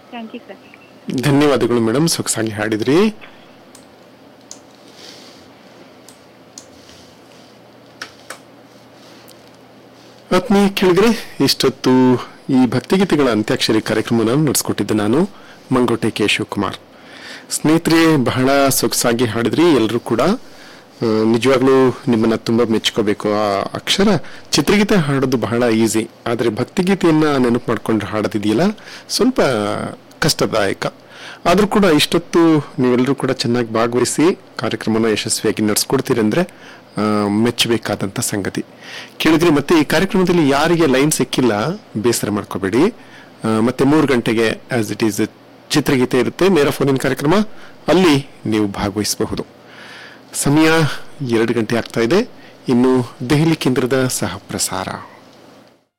thank you sir ಧನ್ಯವಾದಗಳು madam ಸೊಗಸಾಗಿ ಹಾಡಿದ್ರಿ ಆತ್ಮೀಯ ಕೇಳಿದ್ರೆ ಇಷ್ಟೊತ್ತು ಈ ಭಕ್ತಿಗೀತೆಗಳ ಅಂತ್ಯಾಕ್ಷರಿ ಕಾರ್ಯಕ್ರಮವನ್ನು ನಡೆಸ್ಕೊಟ್ಟಿದ್ದೆ ನಾನು ಮಂಗೋಟೆ ಕೆ ಶಿವಕುಮಾರ್ ಸ್ನೇಹಿತರೆ ಬಹಳ ಸೊಗಸಾಗಿ ಹಾಡಿದ್ರಿ ಎಲ್ಲರೂ ಕೂಡ ಆ, ನಿಜವಾಗ್ಲೂ ನಿಮ್ಮನ್ನ ತುಂಬಾ ಮೆಚ್ಕೋಬೇಕು ಆ ಅಕ್ಷರ ಚಿತ್ರಗೀತೆ ಹಾಡೋದು ಬಹಳ ಈಸಿ ಆದರೆ ಭಕ್ತಿಗೀತೆಯನ್ನ ನೆನಪು ಮಾಡ್ಕೊಂಡು ಹಾಡೋದಿದೆಯಲ್ಲ ಸ್ವಲ್ಪ ಕಷ್ಟದಾಯಕ ಆದರೂ ಕೂಡ ಇಷ್ಟೊತ್ತು ನೀವೆಲ್ಲರೂ ಕೂಡ ಚೆನ್ನಾಗಿ ಭಾಗವಹಿಸಿ ಕಾರ್ಯಕ್ರಮನ ಯಶಸ್ವಿಯಾಗಿ ನಡೆಸ್ಕೊಡ್ತೀರಿ ಅಂದ್ರೆ ಆ, ಮೆಚ್ಚಬೇಕಾದಂಥ ಸಂಗತಿ ಕೇಳಿದ್ರಿ ಮತ್ತೆ ಈ ಕಾರ್ಯಕ್ರಮದಲ್ಲಿ ಯಾರಿಗೆ ಲೈನ್ ಸಿಕ್ಕಿಲ್ಲ ಬೇಸರ ಮಾಡ್ಕೋಬೇಡಿ ಆ, ಮತ್ತೆ ಮೂರು ಗಂಟೆಗೆ ಆಸ್ ಇಟ್ ಈಸ್ ಚಿತ್ರಗೀತೆ ಇರುತ್ತೆ ನೇರ ಫೋನಿನ ಕಾರ್ಯಕ್ರಮ ಅಲ್ಲಿ ನೀವು ಭಾಗವಹಿಸಬಹುದು ಸಮಯ ಎರಡು ಗಂಟೆ ಆಗ್ತಾ ಇದೆ ಇನ್ನು ದೆಹಲಿ ಕೇಂದ್ರದ ಸಹ ಪ್ರಸಾರ